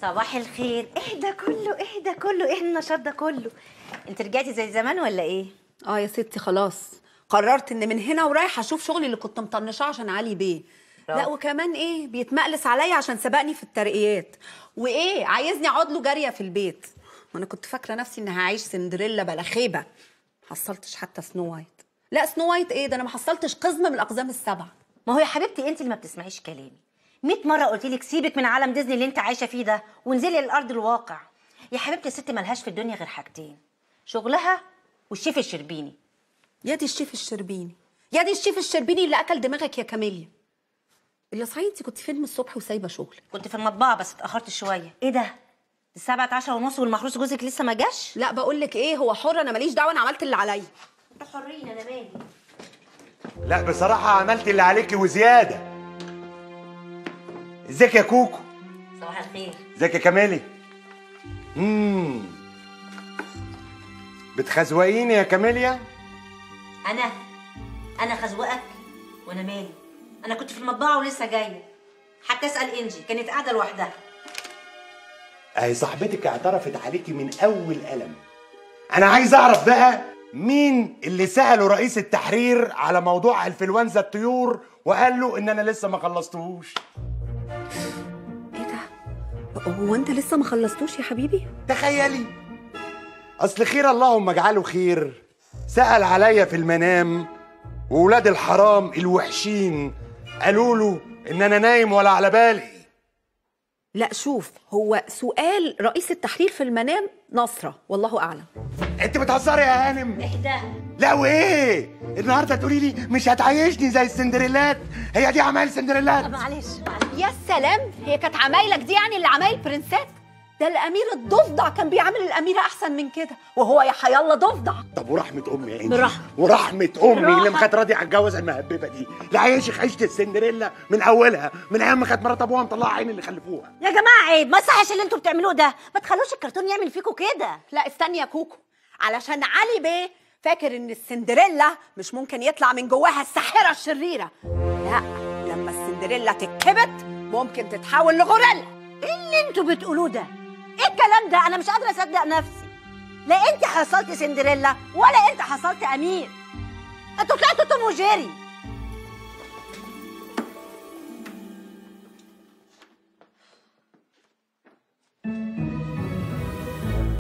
صباح الخير اهدى كله اهدى كله ايه النشاط ده كله انت رجعتي زي زمان ولا ايه اه يا ستي خلاص قررت ان من هنا ورايح اشوف شغلي اللي كنت مطنشاه عشان علي بيه لا برافو. وكمان ايه بيتمقلس عليا عشان سبقني في الترقيات وايه عايزني اقعد له جاريه في البيت وانا كنت فاكره نفسي اني هعيش سندريلا بلا خيبه حصلتش حتى سنو وايت لا سنو وايت ايه ده انا ما حصلتش قزم من الاقزام السبعه ما هو يا حبيبتي انت اللي ما بتسمعيش كلامي 100 مره قلت لك سيبك من عالم ديزني اللي انت عايشه فيه ده وانزلي للارض الواقع يا حبيبتي الست ملهاش في الدنيا غير حاجتين شغلها والشيف الشربيني يا دي الشيف الشربيني يا دي الشيف الشربيني اللي اكل دماغك يا كاميليا اللي صحيح انت كنت فين من الصبح وسايبه شغلك كنت في المطبعه بس اتاخرت شويه ايه ده السبعة عشر ونص والمحروس جوزك لسه ما جاش لا بقول لك ايه هو حر انا ماليش دعوه انا عملت اللي عليا انتوا حرين انا مالي لا بصراحة عملت اللي عليكي وزيادة ازيك يا كوكو صباح الخير ازيك يا كمالي امم بتخزوقيني يا كاميليا انا انا خزوقك وانا مالي انا كنت في المطبعه ولسه جايه حتى اسال انجي كانت قاعده لوحدها اهي صاحبتك اعترفت عليكي من اول قلم انا عايز اعرف بقى مين اللي سأله رئيس التحرير على موضوع انفلونزا الطيور وقال له ان انا لسه ما خلصتهوش ايه ده هو انت لسه ما خلصتوش يا حبيبي تخيلي اصل خير اللهم اجعله خير سأل عليا في المنام وولاد الحرام الوحشين قالوا له ان انا نايم ولا على بالي لا شوف هو سؤال رئيس التحرير في المنام نصرة والله أعلم انت بتهزري يا هانم اهدى لا وايه النهارده تقولي لي مش هتعيشني زي السندريلات هي دي عمال سندريلات معلش يا سلام هي كانت عمايلك دي يعني اللي عمايل برنسات ده الأمير الضفدع كان بيعامل الأميرة أحسن من كده وهو يا حيالله ضفدع طب ورحمة أمي يا إنجي برحمة. ورحمة أمي اللي براحة. ما كانت راضية على الجوازة المهببة دي لا عايشك عيشة السندريلا من أولها من أيام ما كانت مرات أبوها مطلعة عين اللي خلفوها يا جماعه عيب ما يصحش اللي انتوا بتعملوه ده ما تخلوش الكرتون يعمل فيكوا كده لا استني يا كوكو علشان علي بيه فاكر ان السندريلا مش ممكن يطلع من جواها الساحرة الشريرة لا لما السندريلا تتكبت ممكن تتحول لغوريلا ايه اللي انتوا بتقولوه ده ايه الكلام ده انا مش قادره اصدق نفسي لا انت حصلت سندريلا ولا انت حصلت امير انتوا طلعتوا توم وجيري